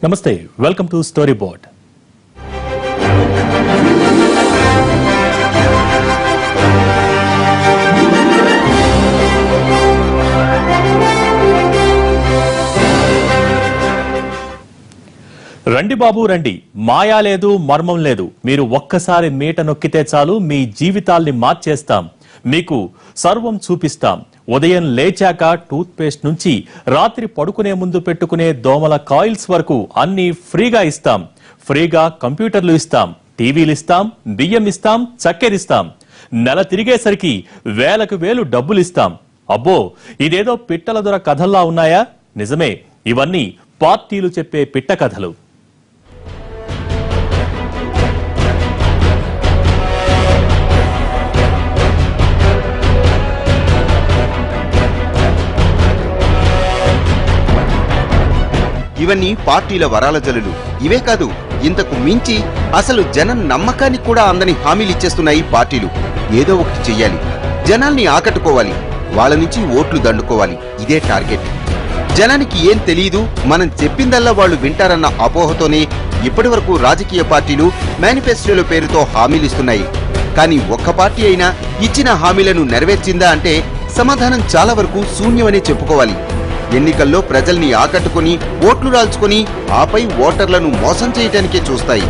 నమస్తే welcome to story board రండి బాబు రండి మాయా లేదు మర్మం లేదు మీరు ఒక్కసారి మీట నొక్కితే చాలు మీ జీవితాల్ని మార్చేస్తాం మీకు సర్వం చూపిస్తాం ఉదయం లేచాక టూత్ పేస్ట్ నుంచి రాత్రి పడుకునే ముందు పెట్టుకునే దోమల కాయిల్స్ వరకు అన్ని ఫ్రీగా ఇస్తాం ఫ్రీగా కంప్యూటర్లు ఇస్తాం టీవీలు ఇస్తాం బియ్యం ఇస్తాం చక్కెరిస్తాం నెల తిరిగేసరికి వేలకు వేలు డబ్బులు ఇస్తాం అబ్బో ఇదేదో పిట్టల దొర కథల్లా ఉన్నాయా నిజమే ఇవన్నీ పార్టీలు చెప్పే పిట్ట కథలు ఇవన్నీ పార్టీల వరాల జల్లులు ఇవే కాదు ఇంతకు మించి అసలు జనం నమ్మకానికి కూడా అందని హామీలు ఇచ్చేస్తున్నాయి పార్టీలు ఏదో ఒకటి చెయ్యాలి జనాల్ని ఆకట్టుకోవాలి వాళ్ళ నుంచి ఓట్లు దండుకోవాలి ఇదే టార్గెట్ జనానికి ఏం తెలియదు మనం చెప్పిందల్లా వాళ్ళు వింటారన్న అపోహతోనే ఇప్పటివరకు రాజకీయ పార్టీలు మేనిఫెస్టోల పేరుతో హామీలిస్తున్నాయి కానీ ఒక్క పార్టీ అయినా ఇచ్చిన హామీలను నెరవేర్చిందా అంటే సమాధానం చాలా వరకు శూన్యమనే చెప్పుకోవాలి ఎన్నికల్లో ప్రజల్ని ఆకట్టుకుని ఓట్లు రాల్చుకొని ఆపై ఓటర్లను మోసం చేయటానికే చూస్తాయి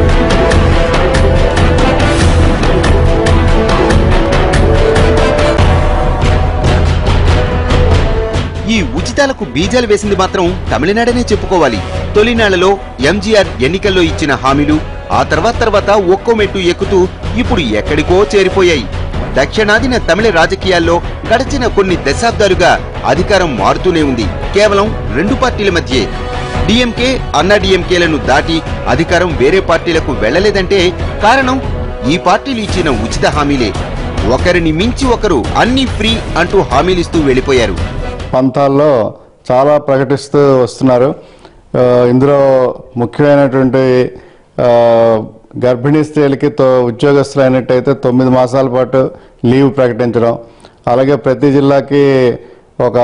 ఈ ఉచితాలకు బీజాలు వేసింది మాత్రం తమిళనాడనే చెప్పుకోవాలి తొలినాళ్లలో ఎంజీఆర్ ఎన్నికల్లో ఇచ్చిన హామీలు ఆ తర్వాత తర్వాత ఒక్కో మెట్టు ఎక్కుతూ ఇప్పుడు ఎక్కడికో చేరిపోయాయి దక్షిణాదిన తమిళ రాజకీయాల్లో గడిచిన కొన్ని దశాబ్దాలుగా అధికారం మారుతూనే ఉంది కేవలం రెండు పార్టీల మధ్యే డిఎంకే అన్నా డిఎంకేలను దాటి అధికారం వేరే పార్టీలకు వెళ్లలేదంటే కారణం ఈ పార్టీలు ఇచ్చిన ఉచిత హామీలే ఒకరిని మించి ఒకరు అన్ని ఫ్రీ అంటూ హామీలిస్తూ వెళ్లిపోయారు పంతాల్లో చాలా ప్రకటిస్తూ వస్తున్నారు ఆ, ఇందులో ముఖ్యమైనటువంటి ఆ, గర్భిణీ స్త్రీలకి తో ఉద్యోగస్తులైనట్టయితే తొమ్మిది మాసాల పాటు లీవ్ ప్రకటించడం అలాగే ప్రతి జిల్లాకి ఒక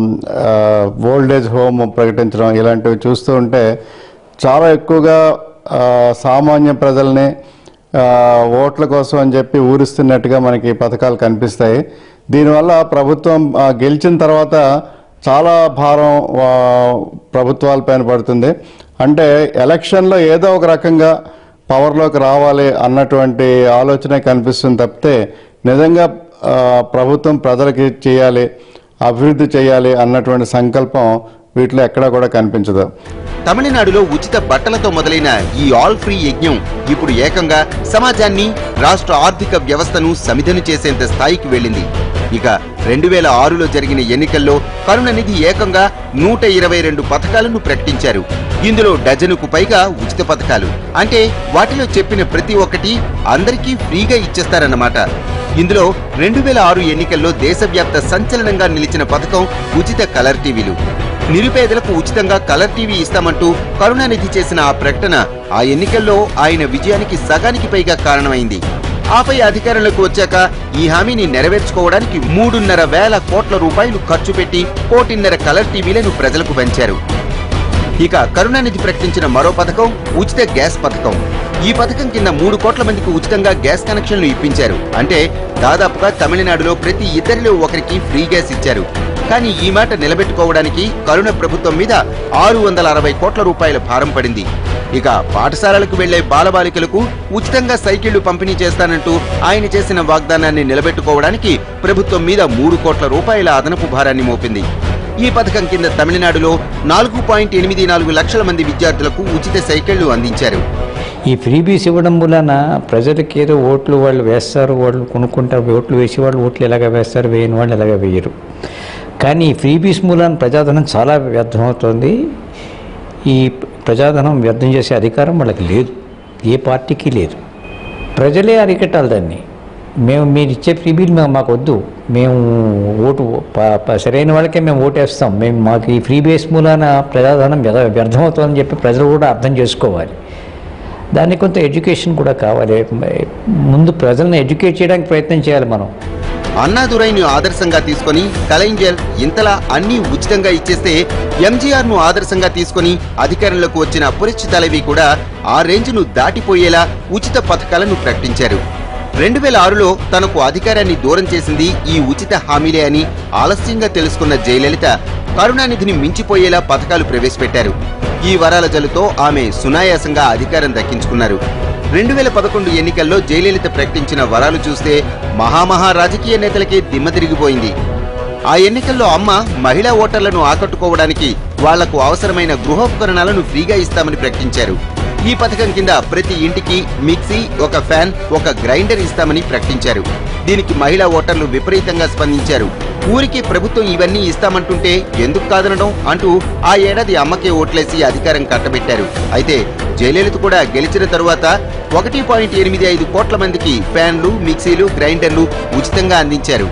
ఓల్డేజ్ హోమ్ ప్రకటించడం ఇలాంటివి చూస్తూ ఉంటే చాలా ఎక్కువగా ఆ, సామాన్య ప్రజల్ని ఆ, ఓట్ల కోసం అని చెప్పి ఊరిస్తున్నట్టుగా మనకి ఈ పథకాలు కనిపిస్తాయి దీనివల్ల ప్రభుత్వం ఆ, గెలిచిన తర్వాత చాలా భారం ఆ, ప్రభుత్వాలపైన పడుతుంది అంటే ఎలక్షన్లో ఏదో ఒక రకంగా పవర్లోకి రావాలి అన్నటువంటి ఆలోచనే కనిపిస్తుంది తప్పితే నిజంగా ఆ, ప్రభుత్వం ప్రజలకి చేయాలి అభివృద్ధి చేయాలి అన్నటువంటి సంకల్పం వీటిలో ఎక్కడా కూడా కనిపించదు తమిళనాడులో ఉచిత బట్టలతో మొదలైన ఈ ఆల్ ఫ్రీ యజ్ఞం ఇప్పుడు ఏకంగా సమాజాన్ని రాష్ట్ర ఆర్థిక వ్యవస్థను సమిధను చేసేంత స్థాయికి వెళ్ళింది ఇక రెండు వేల ఆరులో జరిగిన ఎన్నికల్లో కరుణనిధి ఏకంగా నూట ఇరవై రెండు పథకాలను ప్రకటించారు ఇందులో డజనుకు పైగా ఉచిత పథకాలు అంటే వాటిలో చెప్పిన ప్రతి ఒక్కటి అందరికీ ఫ్రీగా ఇచ్చేస్తారన్నమాట ఇందులో రెండు వేల ఆరు ఎన్నికల్లో దేశవ్యాప్త సంచలనంగా నిలిచిన పథకం ఉచిత కలర్ టీవీలు నిరుపేదలకు ఉచితంగా కలర్ టీవీ ఇస్తామంటూ కరుణానిధి చేసిన ఆ ప్రకటన ఆ ఎన్నికల్లో ఆయన విజయానికి సగానికి పైగా కారణమైంది ఆపై అధికారంలోకి వచ్చాక ఈ హామీని నెరవేర్చుకోవడానికి మూడున్నర వేల కోట్ల రూపాయలు ఖర్చు పెట్టి కోటిన్నర కలర్ టీవీలను ప్రజలకు పంచారు ఇక కరుణానిధి ప్రకటించిన మరో పథకం ఉచిత గ్యాస్ పథకం ఈ పథకం కింద మూడు కోట్ల మందికి ఉచితంగా గ్యాస్ కనెక్షన్లు ఇప్పించారు అంటే దాదాపుగా తమిళనాడులో ప్రతి ఇద్దరిలో ఒకరికి ఫ్రీ గ్యాస్ ఇచ్చారు కానీ ఈ మాట నిలబెట్టుకోవడానికి కరుణ ప్రభుత్వం మీద ఆరు వందల అరవై కోట్ల రూపాయల భారం పడింది ఇక పాఠశాలలకు వెళ్లే బాలబాలికలకు ఉచితంగా సైకిళ్లు పంపిణీ చేస్తానంటూ ఆయన చేసిన వాగ్దానాన్ని నిలబెట్టుకోవడానికి ప్రభుత్వం మీద మూడు కోట్ల రూపాయల అదనపు భారాన్ని మోపింది ఈ పథకం కింద తమిళనాడులో నాలుగు పాయింట్ ఎనిమిది నాలుగు లక్షల మంది విద్యార్థులకు ఉచిత సైకిళ్లు అందించారు ఈ ఫ్రీబీస్ ఇవ్వడం వలన ప్రజలకి ఏదో ఓట్లు వాళ్ళు వేస్తారు వాళ్ళు కొనుక్కుంటారు ఓట్లు వేసి వాళ్ళు ఓట్లు ఎలాగ వేస్తారు వేయని వాళ్ళు ఎలాగ వేయరు కానీ ఈ ఫ్రీబీస్ మూలాన ప్రజాధనం చాలా వ్యర్థమవుతుంది ఈ ప్రజాధనం వ్యర్థం చేసే అధికారం వాళ్ళకి లేదు ఏ పార్టీకి లేదు ప్రజలే అరికట్టాలి దాన్ని మేము మీరు ఇచ్చే ఫ్రీబీలు మేము మాకు వద్దు మేము ఓటు ప- ప- సరైన వాళ్ళకే మేము ఓటేస్తాం మేము మాకు ఈ ఫ్రీ బేస్ మూలాన ప్రజాధనం వ్యర్థ- వ్యర్థమవుతుందని చెప్పి ప్రజలు కూడా అర్థం చేసుకోవాలి దానికి కొంత ఎడ్యుకేషన్ కూడా కావాలి ముందు ప్రజలను ఎడ్యుకేట్ చేయడానికి ప్రయత్నం చేయాలి మనం అన్నాదురైని ఆదర్శంగా తీసుకొని కలైంజర్ ఇంతలా అన్ని ఉచితంగా ఇచ్చేస్తే ఎంజీఆర్ ను ఆదర్శంగా తీసుకొని అధికారంలోకి వచ్చిన పురచ్చి తలవి కూడా ఆ రేంజ్ ను దాటిపోయేలా ఉచిత పథకాలను ప్రకటించారు రెండు వేల ఆరులో తనకు అధికారాన్ని దూరం చేసింది ఈ ఉచిత హామీలే అని ఆలస్యంగా తెలుసుకున్న జయలలిత కరుణానిధిని మించిపోయేలా పథకాలు ప్రవేశపెట్టారు ఈ వరాల జలుతో ఆమె సునాయాసంగా అధికారం దక్కించుకున్నారు రెండు వేల పదకొండు ఎన్నికల్లో జయలలిత ప్రకటించిన వరాలు చూస్తే మహామహా రాజకీయ నేతలకే దిమ్మ తిరిగిపోయింది ఆ ఎన్నికల్లో అమ్మ మహిళా ఓటర్లను ఆకట్టుకోవడానికి వాళ్లకు అవసరమైన గృహోపకరణాలను ఫ్రీగా ఇస్తామని ప్రకటించారు ఈ పథకం కింద ప్రతి ఇంటికి మిక్సీ ఒక ఫ్యాన్ ఒక గ్రైండర్ ఇస్తామని ప్రకటించారు దీనికి మహిళా ఓటర్లు విపరీతంగా స్పందించారు ఊరికి ప్రభుత్వం ఇవన్నీ ఇస్తామంటుంటే ఎందుకు కాదనడం అంటూ ఆ ఏడాది అమ్మకే ఓట్లేసి అధికారం కట్టబెట్టారు అయితే జయలలిత కూడా గెలిచిన తరువాత ఒకటి పాయింట్ ఎనిమిది ఐదు కోట్ల మందికి ఫ్యాన్లు మిక్సీలు గ్రైండర్లు ఉచితంగా అందించారు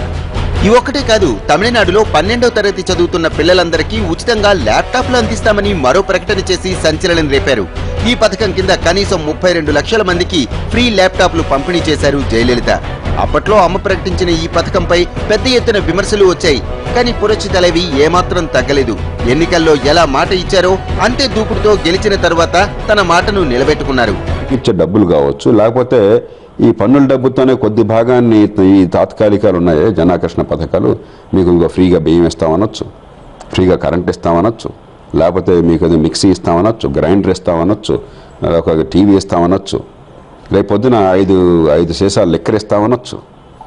ఈ ఒక్కటే కాదు తమిళనాడులో పన్నెండవ తరగతి చదువుతున్న పిల్లలందరికీ ఉచితంగా ల్యాప్టాప్లు అందిస్తామని మరో ప్రకటన చేసి సంచలనం రేపారు ఈ పథకం కింద కనీసం ముప్పై రెండు లక్షల మందికి ఫ్రీ ల్యాప్టాప్లు పంపిణీ చేశారు జయలలిత అప్పట్లో అమ్మ ప్రకటించిన ఈ పథకంపై పెద్ద ఎత్తున విమర్శలు వచ్చాయి కానీ పురచి తలవి ఏమాత్రం తగ్గలేదు ఎన్నికల్లో ఎలా మాట ఇచ్చారో అంతే దూకుడుతో గెలిచిన తరువాత తన మాటను నిలబెట్టుకున్నారు ఇచ్చే డబ్బులు కావచ్చు లేకపోతే ఈ పన్నుల డబ్బుతోనే కొద్ది భాగాన్ని ఈ తాత్కాలికాలు ఉన్నాయి జనాకర్షణ పథకాలు మీకు ఇంకో ఫ్రీగా బియ్యం ఇస్తామనొచ్చు ఫ్రీగా కరెంట్ ఇస్తామనొచ్చు లేకపోతే మీకు అది మిక్సీ ఇస్తామనొచ్చు గ్రైండర్ ఇస్తామనొచ్చు ఒక టీవీ ఇస్తామనొచ్చు రేపు పొద్దున ఐదు ఐదు సీసాలు లెక్కర్ ఇస్తామనొచ్చు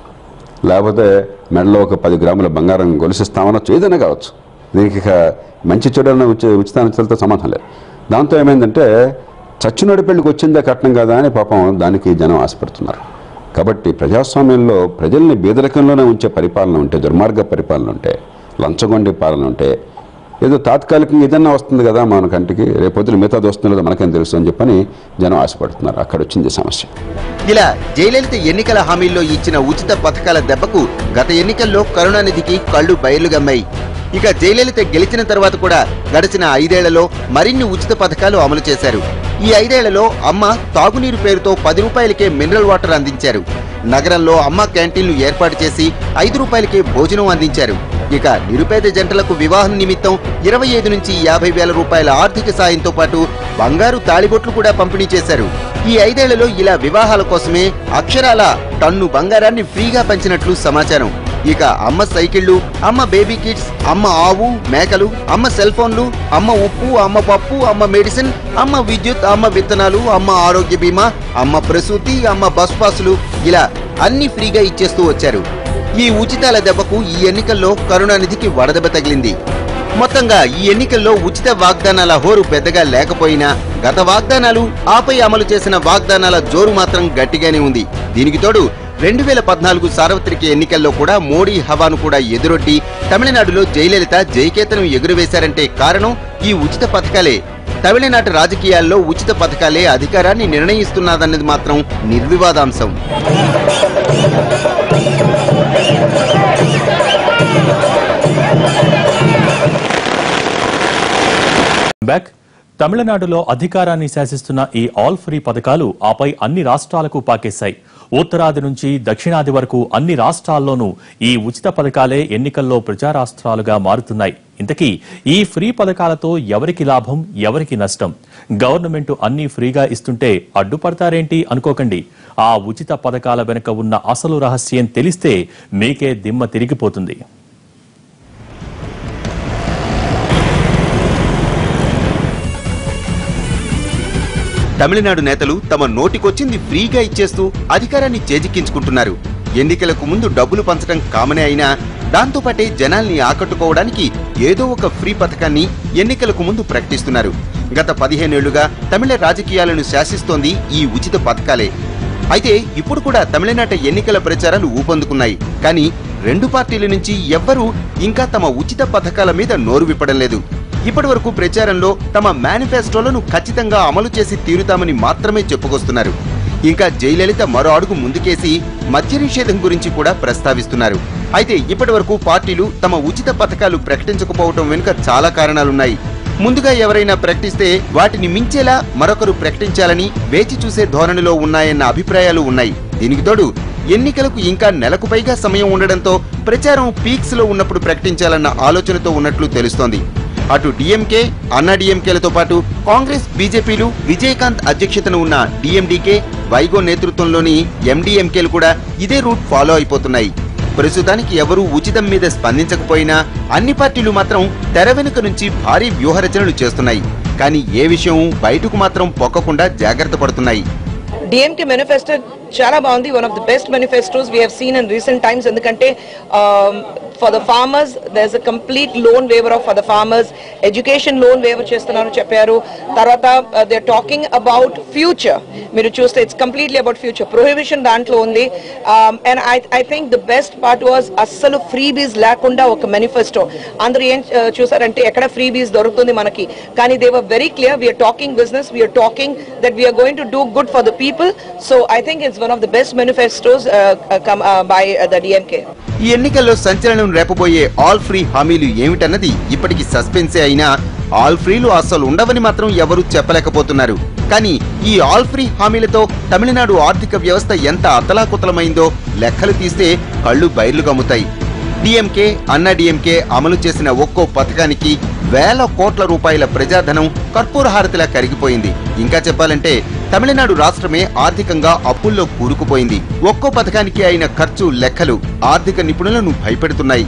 లేకపోతే మెడలో ఒక పది గ్రాముల బంగారం గొలుసిస్తామనొచ్చు ఏదైనా కావచ్చు దీనికి ఇక మంచి చెడు ఉచిత ఉచితానితో సంబంధం లేదు దాంతో ఏమైందంటే చచ్చినోడి పెళ్లికి వచ్చిందే కట్నం కదా అని పాపం దానికి జనం ఆశపడుతున్నారు కాబట్టి ప్రజాస్వామ్యంలో ప్రజల్ని బీదరికంలోనే ఉంచే పరిపాలన ఉంటే దుర్మార్గ పరిపాలన ఉంటే లంచగొండి పాలన ఉంటే ఏదో తాత్కాలికంగా ఏదన్నా వస్తుంది కదా మన కంటికి రేపొద్దున మిగతాది వస్తుందో లేదో మనకేం తెలుసు అని చెప్పని జనం ఆశపడుతున్నారు అక్కడ వచ్చింది సమస్య ఇలా జయలలిత ఎన్నికల హామీల్లో ఇచ్చిన ఉచిత పథకాల దెబ్బకు గత ఎన్నికల్లో కరుణానిధికి కళ్ళు బయలుగమ్మాయి ఇక జయలలిత గెలిచిన తర్వాత కూడా గడిచిన ఐదేళ్లలో మరిన్ని ఉచిత పథకాలు అమలు చేశారు ఈ ఐదేళ్లలో అమ్మ తాగునీరు పేరుతో పది రూపాయలకే మినరల్ వాటర్ అందించారు నగరంలో అమ్మ క్యాంటీన్లు ఏర్పాటు చేసి ఐదు రూపాయలకే భోజనం అందించారు ఇక నిరుపేద జంటలకు వివాహం నిమిత్తం ఇరవై ఐదు నుంచి యాభై వేల రూపాయల ఆర్థిక సాయంతో పాటు బంగారు తాళిబొట్లు కూడా పంపిణీ చేశారు ఈ ఐదేళ్లలో ఇలా వివాహాల కోసమే అక్షరాల టన్ను బంగారాన్ని ఫ్రీగా పంచినట్లు సమాచారం ఇక అమ్మ సైకిళ్లు అమ్మ బేబీ కిట్స్ అమ్మ ఆవు మేకలు అమ్మ సెల్ ఫోన్లు అమ్మ ఉప్పు అమ్మ పప్పు అమ్మ మెడిసిన్ అమ్మ విద్యుత్ అమ్మ విత్తనాలు అమ్మ ఆరోగ్య బీమా అమ్మ ప్రసూతి అమ్మ బస్ పాసులు ఇలా అన్ని ఫ్రీగా ఇచ్చేస్తూ వచ్చారు ఈ ఉచితాల దెబ్బకు ఈ ఎన్నికల్లో కరుణానిధికి వడదెబ్బ తగిలింది మొత్తంగా ఈ ఎన్నికల్లో ఉచిత వాగ్దానాల హోరు పెద్దగా లేకపోయినా గత వాగ్దానాలు ఆపై అమలు చేసిన వాగ్దానాల జోరు మాత్రం గట్టిగానే ఉంది దీనికి తోడు రెండు వేల పద్నాలుగు సార్వత్రిక ఎన్నికల్లో కూడా మోడీ హవాను కూడా ఎదురొట్టి తమిళనాడులో జయలలిత జయకేతనం ఎగురవేశారంటే కారణం ఈ ఉచిత పథకాలే తమిళనాడు రాజకీయాల్లో ఉచిత పథకాలే అధికారాన్ని నిర్ణయిస్తున్నాదన్నది మాత్రం నిర్వివాదాంశం బ్యాక్ తమిళనాడులో అధికారాన్ని శాసిస్తున్న ఈ ఆల్ ఫ్రీ పథకాలు ఆపై అన్ని రాష్ట్రాలకు పాకేశాయి ఉత్తరాది నుంచి దక్షిణాది వరకు అన్ని రాష్ట్రాల్లోనూ ఈ ఉచిత పథకాలే ఎన్నికల్లో ప్రచారాస్త్రాలుగా మారుతున్నాయి ఇంతకీ ఈ ఫ్రీ పథకాలతో ఎవరికి లాభం ఎవరికి నష్టం గవర్నమెంట్ అన్ని ఫ్రీగా ఇస్తుంటే అడ్డుపడతారేంటి అనుకోకండి ఆ ఉచిత పథకాల వెనుక ఉన్న అసలు రహస్యం తెలిస్తే మీకే దిమ్మ తిరిగిపోతుంది తమిళనాడు నేతలు తమ నోటికొచ్చింది ఫ్రీగా ఇచ్చేస్తూ అధికారాన్ని చేజిక్కించుకుంటున్నారు ఎన్నికలకు ముందు డబ్బులు పంచడం కామనే అయినా దాంతో పాటే జనాల్ని ఆకట్టుకోవడానికి ఏదో ఒక ఫ్రీ పథకాన్ని ఎన్నికలకు ముందు ప్రకటిస్తున్నారు గత పదిహేనేళ్లుగా తమిళ రాజకీయాలను శాసిస్తోంది ఈ ఉచిత పథకాలే అయితే ఇప్పుడు కూడా తమిళనాట ఎన్నికల ప్రచారాలు ఊపందుకున్నాయి కానీ రెండు పార్టీల నుంచి ఎవ్వరూ ఇంకా తమ ఉచిత పథకాల మీద నోరు విప్పడం లేదు ఇప్పటి వరకు ప్రచారంలో తమ మేనిఫెస్టోలను ఖచ్చితంగా అమలు చేసి తీరుతామని మాత్రమే చెప్పుకొస్తున్నారు ఇంకా జయలలిత మరో అడుగు ముందుకేసి మద్య నిషేధం గురించి కూడా ప్రస్తావిస్తున్నారు అయితే ఇప్పటి వరకు పార్టీలు తమ ఉచిత పథకాలు ప్రకటించకపోవటం వెనుక చాలా కారణాలున్నాయి ముందుగా ఎవరైనా ప్రకటిస్తే వాటిని మించేలా మరొకరు ప్రకటించాలని వేచి చూసే ధోరణిలో ఉన్నాయన్న అభిప్రాయాలు ఉన్నాయి దీనికి తోడు ఎన్నికలకు ఇంకా నెలకు పైగా సమయం ఉండడంతో ప్రచారం పీక్స్ లో ఉన్నప్పుడు ప్రకటించాలన్న ఆలోచనతో ఉన్నట్లు తెలుస్తోంది అటు డిఎంకే అన్నా డిఎంకేలతో పాటు కాంగ్రెస్ బీజేపీలు విజయకాంత్ అధ్యక్షతన ఉన్న డిఎండికే వైగో నేతృత్వంలోని ఎండిఎంకేలు కూడా ఇదే రూట్ ఫాలో అయిపోతున్నాయి ప్రస్తుతానికి ఎవరూ ఉచితం మీద స్పందించకపోయినా అన్ని పార్టీలు మాత్రం తెర వెనుక నుంచి భారీ వ్యూహరచనలు చేస్తున్నాయి కానీ ఏ విషయం బయటకు మాత్రం పొక్కకుండా జాగ్రత్త పడుతున్నాయి డిఎంకే మేనిఫెస్టో చాలా బాగుంది one of the best manifestos we హీన్ ఇన్ రీసెంట్ టైమ్స్ ఎందుకంటే for the farmers there a complete loan waiver off for the farmers education loan waiver చేస్తున్నారు చెప్పారు తర్వాత దే టాకింగ్ అబౌట్ ఫ్యూచర్ మీరు చూస్తే it's completely about future prohibition దాంట్లో ఉంది and I I think the best part was అస్సలు freebies లేకుండా ఒక మేనిఫెస్టో అందరూ ఏం uh, చూసారంటే ఎక్కడ ఫ్రీ బీస్ దొరుకుతుంది మనకి కానీ they were very clear we're talking business we're talking that we're going to do good for the people so I think it's one of the best manifestos by the DMK ఈ ఎన్నికల్లో సంచలనం రేపబోయే all free హామీలు ఏమిటన్నది ఇప్పటికి సస్పెన్సే అయినా all ఫ్రీలు అస్సలు ఉండవని మాత్రం ఎవరూ చెప్పలేకపోతున్నారు కానీ ఈ ఆల్ ఫ్రీ హామీలతో తమిళనాడు ఆర్థిక వ్యవస్థ ఎంత అతలాకుతలమైందో లెక్కలు తీస్తే కళ్ళు బయర్లు గమ్ముతాయి డిఎంకే అన్నా డిఎంకే అమలు చేసిన ఒక్కో పథకానికి వేల కోట్ల రూపాయల ప్రజాధనం కర్పూర హారతిలా కరిగిపోయింది ఇంకా చెప్పాలంటే తమిళనాడు రాష్ట్రమే ఆర్థికంగా అప్పుల్లో కూరుకుపోయింది ఒక్కో పథకానికి అయిన ఖర్చు లెక్కలు ఆర్థిక నిపుణులను భయపెడుతున్నాయి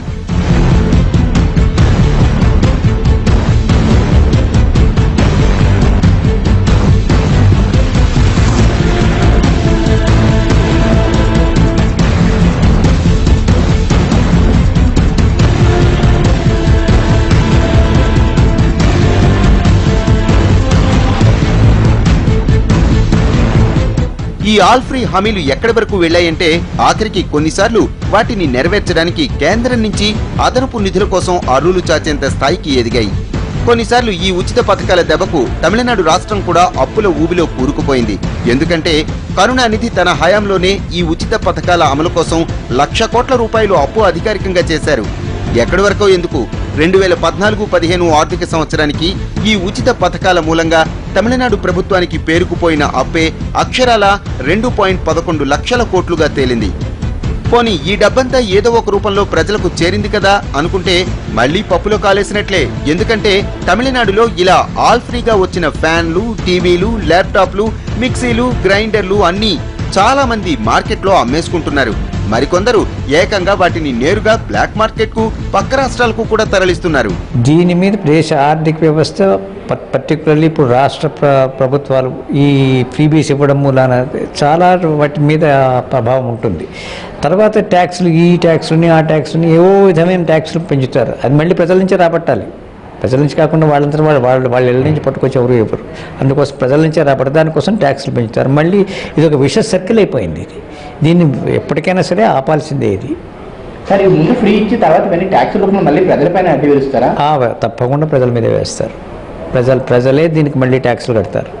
ఈ ఆల్ ఫ్రీ హామీలు ఎక్కడి వరకు వెళ్లాయంటే ఆఖరికి కొన్నిసార్లు వాటిని నెరవేర్చడానికి కేంద్రం నుంచి అదనపు నిధుల కోసం అర్రులు చాచేంత స్థాయికి ఎదిగాయి కొన్నిసార్లు ఈ ఉచిత పథకాల దెబ్బకు తమిళనాడు రాష్ట్రం కూడా అప్పుల ఊబిలో కూరుకుపోయింది ఎందుకంటే కరుణానిధి తన హయాంలోనే ఈ ఉచిత పథకాల అమలు కోసం లక్ష కోట్ల రూపాయలు అప్పు అధికారికంగా చేశారు ఎక్కడి వరకో ఎందుకు రెండు వేల పద్నాలుగు పదిహేను ఆర్థిక సంవత్సరానికి ఈ ఉచిత పథకాల మూలంగా తమిళనాడు ప్రభుత్వానికి పేరుకుపోయిన అప్పే అక్షరాల రెండు పాయింట్ పదకొండు లక్షల కోట్లుగా తేలింది పోనీ ఈ డబ్బంతా ఏదో ఒక రూపంలో ప్రజలకు చేరింది కదా అనుకుంటే మళ్ళీ పప్పులో కాలేసినట్లే ఎందుకంటే తమిళనాడులో ఇలా ఆల్ ఫ్రీగా వచ్చిన ఫ్యాన్లు టీవీలు ల్యాప్టాప్లు మిక్సీలు గ్రైండర్లు అన్నీ చాలా మంది మార్కెట్లో అమ్మేసుకుంటున్నారు మరికొందరు ఏకంగా వాటిని నేరుగా బ్లాక్ మార్కెట్ కు పక్క రాష్ట్రాలకు కూడా తరలిస్తున్నారు దీని మీద దేశ ఆర్థిక వ్యవస్థ ప- పర్టికులర్లీ ఇప్పుడు రాష్ట్ర ప్ర ప్రభుత్వాలు ఈ ఫ్రీబీస్ ఇవ్వడం మూలాన చాలా వాటి మీద ప్రభావం ఉంటుంది తర్వాత ట్యాక్స్లు ఈ ట్యాక్స్ని ఆ ట్యాక్స్ని ఏవో విధమైన ట్యాక్స్లు పెంచుతారు అది మళ్ళీ ప్రజల నుంచే రాబట్టాలి ప్రజల నుంచి కాకుండా వాళ్ళంతా వాళ్ళు వాళ్ళు వాళ్ళ ఇళ్ళ నుంచి పట్టుకొచ్చి ఎవరు ఇవ్వరు అందుకోసం ప్రజల నుంచే రాబట్టి దానికోసం ట్యాక్స్లు పెంచుతారు మళ్ళీ ఇది ఒక విష సర్కిల్ అయిపోయింది ఇది దీన్ని ఎప్పటికైనా సరే ఆపాల్సిందే ఇది సార్ ఈ ముందు ఫ్రీ ఇచ్చి తర్వాత ఇవన్నీ ట్యాక్స్ రూపంలో మళ్ళీ ప్రజలపైన అడ్డు వేలుస్తారా ఆ, తప్పకుండా ప్రజల మీద వేస్తారు ప్రజలు ప్రజలే దీనికి మళ్ళీ ట్యాక్స్లు కడతారు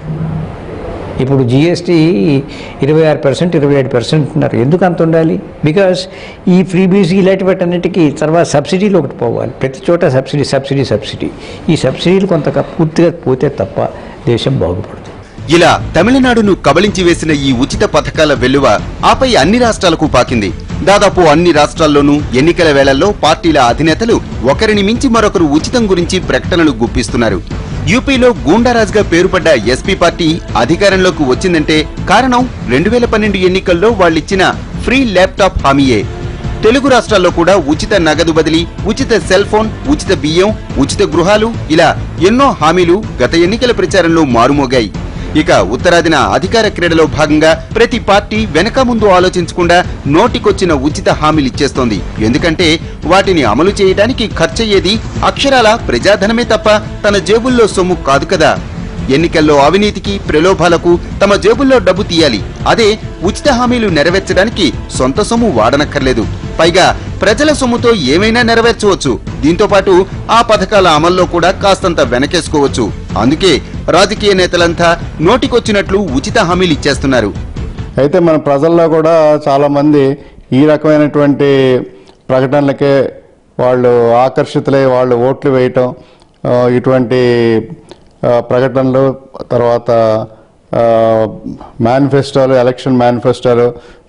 ఇప్పుడు జిఎస్టీ ఇరవై ఆరు పర్సెంట్ ఇరవై ఏడు పర్సెంట్ ఉన్నారు ఎందుకు అంత ఉండాలి బికాస్ ఈ ఫ్రీ బీస్ ఇలాంటి వాటన్నిటికీ తర్వాత సబ్సిడీలు ఒకటి పోవాలి ప్రతి చోట సబ్సిడీ సబ్సిడీ సబ్సిడీ ఈ సబ్సిడీలు కొంత పూర్తిగా పోతే తప్ప దేశం బాగుపడదు ఇలా తమిళనాడును కబళించి వేసిన ఈ ఉచిత పథకాల వెల్లువ ఆపై అన్ని రాష్ట్రాలకు పాకింది దాదాపు అన్ని రాష్ట్రాల్లోనూ ఎన్నికల వేళల్లో పార్టీల అధినేతలు ఒకరిని మించి మరొకరు ఉచితం గురించి ప్రకటనలు గుప్పిస్తున్నారు యూపీలో గూండారాజ్గా పేరుపడ్డ ఎస్పీ పార్టీ అధికారంలోకి వచ్చిందంటే కారణం రెండు వేల పన్నెండు ఎన్నికల్లో వాళ్ళిచ్చిన ఫ్రీ ల్యాప్టాప్ హామీయే తెలుగు రాష్ట్రాల్లో కూడా ఉచిత నగదు బదిలీ ఉచిత సెల్ ఫోన్ ఉచిత బియ్యం ఉచిత గృహాలు ఇలా ఎన్నో హామీలు గత ఎన్నికల ప్రచారంలో మారుమోగాయి ఇక ఉత్తరాదిన అధికార క్రీడలో భాగంగా ప్రతి పార్టీ వెనక ముందు ఆలోచించకుండా నోటికొచ్చిన ఉచిత హామీలు ఇచ్చేస్తోంది ఎందుకంటే వాటిని అమలు చేయడానికి ఖర్చయ్యేది అక్షరాల ప్రజాధనమే తప్ప తన జేబుల్లో సొమ్ము కాదు కదా ఎన్నికల్లో అవినీతికి ప్రలోభాలకు తమ జేబుల్లో డబ్బు తీయాలి అదే ఉచిత హామీలు నెరవేర్చడానికి సొంత సొమ్ము వాడనక్కర్లేదు పైగా ప్రజల సొమ్ముతో ఏమైనా నెరవేర్చవచ్చు దీంతో పాటు ఆ పథకాల అమల్లో కూడా కాస్తంత వెనకేసుకోవచ్చు అందుకే రాజకీయ నేతలంతా నోటికొచ్చినట్లు ఉచిత హామీలు ఇచ్చేస్తున్నారు అయితే మన ప్రజల్లో కూడా చాలామంది ఈ రకమైనటువంటి ప్రకటనలకే వాళ్ళు ఆకర్షితులై వాళ్ళు ఓట్లు వేయటం ఆ, ఇటువంటి ఆ, ప్రకటనలు తర్వాత మేనిఫెస్టోలు ఎలక్షన్ మేనిఫెస్టోలు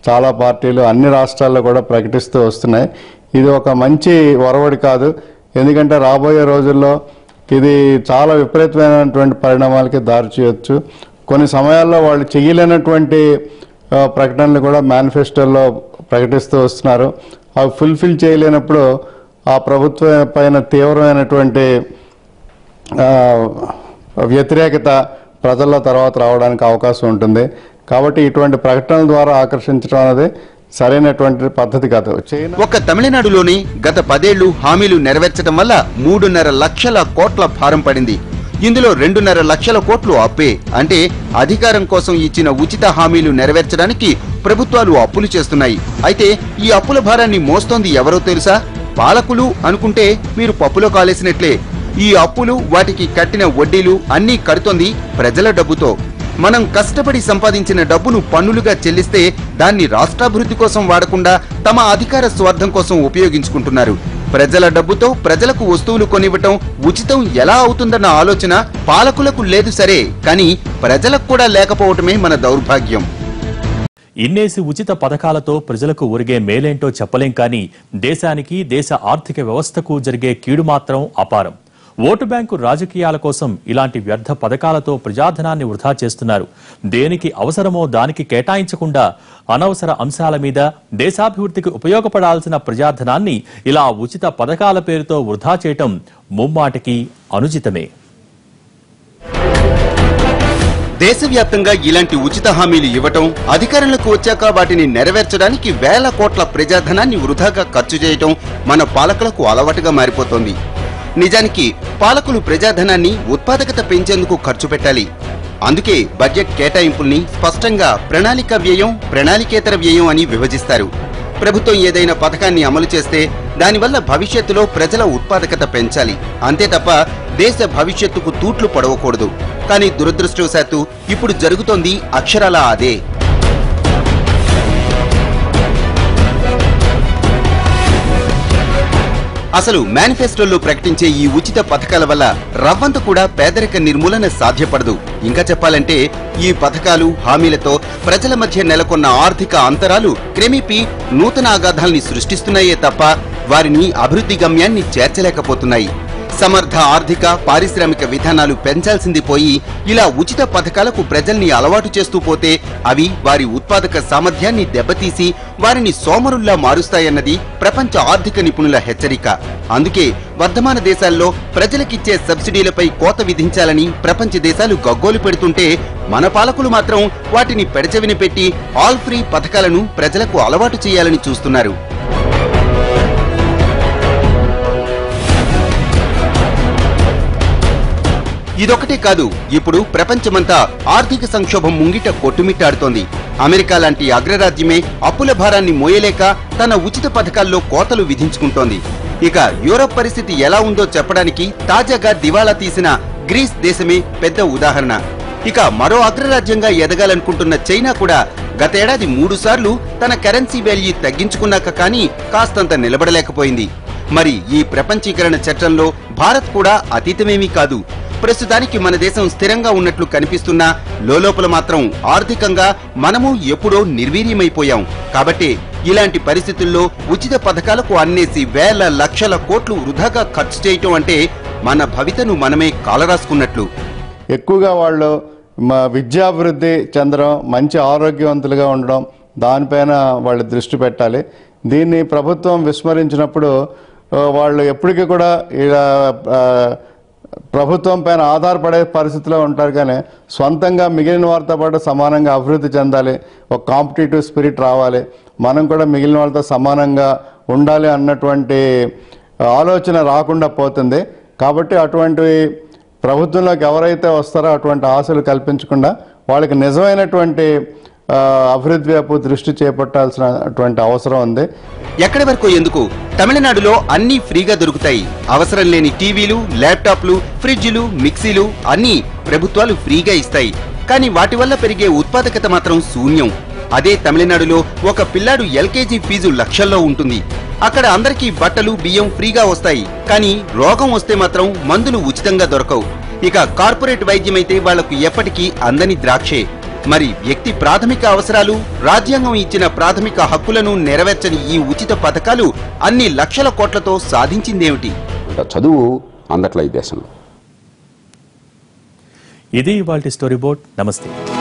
చాలా పార్టీలు అన్ని రాష్ట్రాల్లో కూడా ప్రకటిస్తూ వస్తున్నాయి ఇది ఒక మంచి ఒరవడి కాదు ఎందుకంటే రాబోయే రోజుల్లో ఇది చాలా విపరీతమైనటువంటి పరిణామాలకి దారి చేయొచ్చు కొన్ని సమయాల్లో వాళ్ళు చేయలేనటువంటి ఆ, ప్రకటనలు కూడా మేనిఫెస్టోలో ప్రకటిస్తూ వస్తున్నారు అవి ఫుల్ఫిల్ చేయలేనప్పుడు ఆ ప్రభుత్వం పైన తీవ్రమైనటువంటి ఆ, వ్యతిరేకత ప్రజల్లో తర్వాత రావడానికి అవకాశం ఉంటుంది కాబట్టి ఇటువంటి ప్రకటనల ద్వారా ఆకర్షించడం అనేది సరైనటువంటి పద్ధతి కాదు చైనా ఒక్క తమిళనాడులోనే గత పదేళ్లు హామీలు నెరవేర్చడం వల్ల మూడున్నర లక్షల కోట్ల భారం పడింది ఇందులో రెండున్నర లక్షల కోట్లు అప్పే అంటే అధికారం కోసం ఇచ్చిన ఉచిత హామీలు నెరవేర్చడానికి ప్రభుత్వాలు అప్పులు చేస్తున్నాయి అయితే ఈ అప్పుల భారాన్ని మోస్తోంది ఎవరో తెలుసా పాలకులు అనుకుంటే మీరు పప్పులో కాలేసినట్లే ఈ అప్పులు వాటికి కట్టిన వడ్డీలు అన్నీ కడుతోంది ప్రజల డబ్బుతో మనం కష్టపడి సంపాదించిన డబ్బును పన్నులుగా చెల్లిస్తే దాన్ని రాష్ట్రాభివృద్ధి కోసం వాడకుండా తమ అధికార స్వార్థం కోసం ఉపయోగించుకుంటున్నారు ప్రజల డబ్బుతో ప్రజలకు వస్తువులు కొనివ్వటం ఉచితం ఎలా అవుతుందన్న ఆలోచన పాలకులకు లేదు సరే కానీ ప్రజలకు కూడా లేకపోవటమే మన దౌర్భాగ్యం ఇన్నేసి ఉచిత పథకాలతో ప్రజలకు ఒరిగే మేలేంటో చెప్పలేం కానీ దేశానికి దేశ ఆర్థిక వ్యవస్థకు జరిగే కీడు మాత్రం అపారం ఓటు బ్యాంకు రాజకీయాల కోసం ఇలాంటి వ్యర్థ పథకాలతో ప్రజాధనాన్ని వృధా చేస్తున్నారు దేనికి అవసరమో దానికి కేటాయించకుండా అనవసర అంశాల మీద దేశాభివృద్ధికి ఉపయోగపడాల్సిన ప్రజాధనాన్ని ఇలా ఉచిత పథకాల పేరుతో వృధా చేయటం ముమ్మాటికి అనుచితమే దేశవ్యాప్తంగా ఇలాంటి ఉచిత హామీలు ఇవ్వటం అధికారంలోకి వచ్చాక వాటిని నెరవేర్చడానికి వేల కోట్ల ప్రజాధనాన్ని వృధాగా ఖర్చు చేయటం మన పాలకులకు అలవాటుగా మారిపోతోంది నిజానికి పాలకులు ప్రజాధనాన్ని ఉత్పాదకత పెంచేందుకు ఖర్చు పెట్టాలి అందుకే బడ్జెట్ కేటాయింపుల్ని స్పష్టంగా ప్రణాళిక వ్యయం ప్రణాళికేతర వ్యయం అని విభజిస్తారు ప్రభుత్వం ఏదైనా పథకాన్ని అమలు చేస్తే దానివల్ల భవిష్యత్తులో ప్రజల ఉత్పాదకత పెంచాలి అంతే తప్ప దేశ భవిష్యత్తుకు తూట్లు పడవకూడదు కానీ దురదృష్టవశాత్తు ఇప్పుడు జరుగుతోంది అక్షరాల అదే అసలు మేనిఫెస్టోలో ప్రకటించే ఈ ఉచిత పథకాల వల్ల రవ్వంత కూడా పేదరిక నిర్మూలన సాధ్యపడదు ఇంకా చెప్పాలంటే ఈ పథకాలు హామీలతో ప్రజల మధ్య నెలకొన్న ఆర్థిక అంతరాలు క్రమేపీ నూతన అగాధాల్ని సృష్టిస్తున్నాయే తప్ప వారిని అభివృద్ధి గమ్యాన్ని చేర్చలేకపోతున్నాయి సమర్థ ఆర్థిక పారిశ్రామిక విధానాలు పెంచాల్సింది పోయి ఇలా ఉచిత పథకాలకు ప్రజల్ని అలవాటు చేస్తూ పోతే అవి వారి ఉత్పాదక సామర్థ్యాన్ని దెబ్బతీసి వారిని సోమరుల్లా మారుస్తాయన్నది ప్రపంచ ఆర్థిక నిపుణుల హెచ్చరిక అందుకే వర్ధమాన దేశాల్లో ప్రజలకిచ్చే సబ్సిడీలపై కోత విధించాలని ప్రపంచ దేశాలు గగ్గోలు పెడుతుంటే మన పాలకులు మాత్రం వాటిని పెడచెవిన పెట్టి ఆల్ ఫ్రీ పథకాలను ప్రజలకు అలవాటు చేయాలని చూస్తున్నారు ఇదొకటే కాదు ఇప్పుడు ప్రపంచమంతా ఆర్థిక సంక్షోభం ముంగిట కొట్టుమిట్టాడుతోంది అమెరికా లాంటి అగ్రరాజ్యమే అప్పుల భారాన్ని మోయలేక తన ఉచిత పథకాల్లో కోతలు విధించుకుంటోంది ఇక యూరప్ పరిస్థితి ఎలా ఉందో చెప్పడానికి తాజాగా దివాలా తీసిన గ్రీస్ దేశమే పెద్ద ఉదాహరణ ఇక మరో అగ్రరాజ్యంగా ఎదగాలనుకుంటున్న చైనా కూడా గతేడాది మూడు సార్లు తన కరెన్సీ వాల్యూ తగ్గించుకున్నాక కానీ కాస్తంత నిలబడలేకపోయింది మరి ఈ ప్రపంచీకరణ చట్టంలో భారత్ కూడా అతీతమేమీ కాదు ప్రస్తుతానికి మన దేశం స్థిరంగా ఉన్నట్లు కనిపిస్తున్నా లోపల మాత్రం ఆర్థికంగా మనము ఎప్పుడో నిర్వీర్యమైపోయాం కాబట్టి ఇలాంటి పరిస్థితుల్లో ఉచిత పథకాలకు అన్నేసి వేల లక్షల కోట్లు వృధాగా ఖర్చు చేయటం అంటే మన భవితను మనమే కాలరాసుకున్నట్లు ఎక్కువగా వాళ్ళు మా విద్యాభివృద్ధి చెందడం మంచి ఆరోగ్యవంతులుగా ఉండడం దానిపైన వాళ్ళు దృష్టి పెట్టాలి దీన్ని ప్రభుత్వం విస్మరించినప్పుడు ఆ, వాళ్ళు ఎప్పటికీ కూడా ఇలా ఆ, ప్రభుత్వం పైన ఆధారపడే పరిస్థితిలో ఉంటారు కానీ సొంతంగా మిగిలిన వారితో పాటు సమానంగా అభివృద్ధి చెందాలి ఒక కాంపిటేటివ్ స్పిరిట్ రావాలి మనం కూడా మిగిలిన వాళ్ళతో సమానంగా ఉండాలి అన్నటువంటి ఆలోచన రాకుండా పోతుంది కాబట్టి అటువంటి ప్రభుత్వంలోకి ఎవరైతే వస్తారో అటువంటి ఆశలు కల్పించకుండా వాళ్ళకి నిజమైనటువంటి ఆ, అభివృద్ధి వైపు దృష్టి చేపట్టాల్సినటువంటి అవసరం ఉంది ఎక్కడి వరకు ఎందుకు తమిళనాడులో అన్నీ ఫ్రీగా దొరుకుతాయి అవసరం లేని టీవీలు ల్యాప్టాప్లు ఫ్రిడ్జ్లు మిక్సీలు అన్నీ ప్రభుత్వాలు ఫ్రీగా ఇస్తాయి కానీ వాటి వల్ల పెరిగే ఉత్పాదకత మాత్రం శూన్యం అదే తమిళనాడులో ఒక పిల్లాడు ఎల్కేజీ ఫీజు లక్షల్లో ఉంటుంది అక్కడ అందరికీ బట్టలు బియ్యం ఫ్రీగా వస్తాయి కానీ రోగం వస్తే మాత్రం మందులు ఉచితంగా దొరకవు ఇక కార్పొరేట్ వైద్యమైతే వాళ్లకు ఎప్పటికీ అందని ద్రాక్షే మరి వ్యక్తి ప్రాథమిక అవసరాలు రాజ్యాంగం ఇచ్చిన ప్రాథమిక హక్కులను నెరవేర్చని ఈ ఉచిత పథకాలు అన్ని లక్షల కోట్లతో సాధించిందేమిటి అంటే చదువు అందట్ల ఈ దేశంలో ఇది ఇవాళ స్టోరీ బోర్డ్ నమస్తే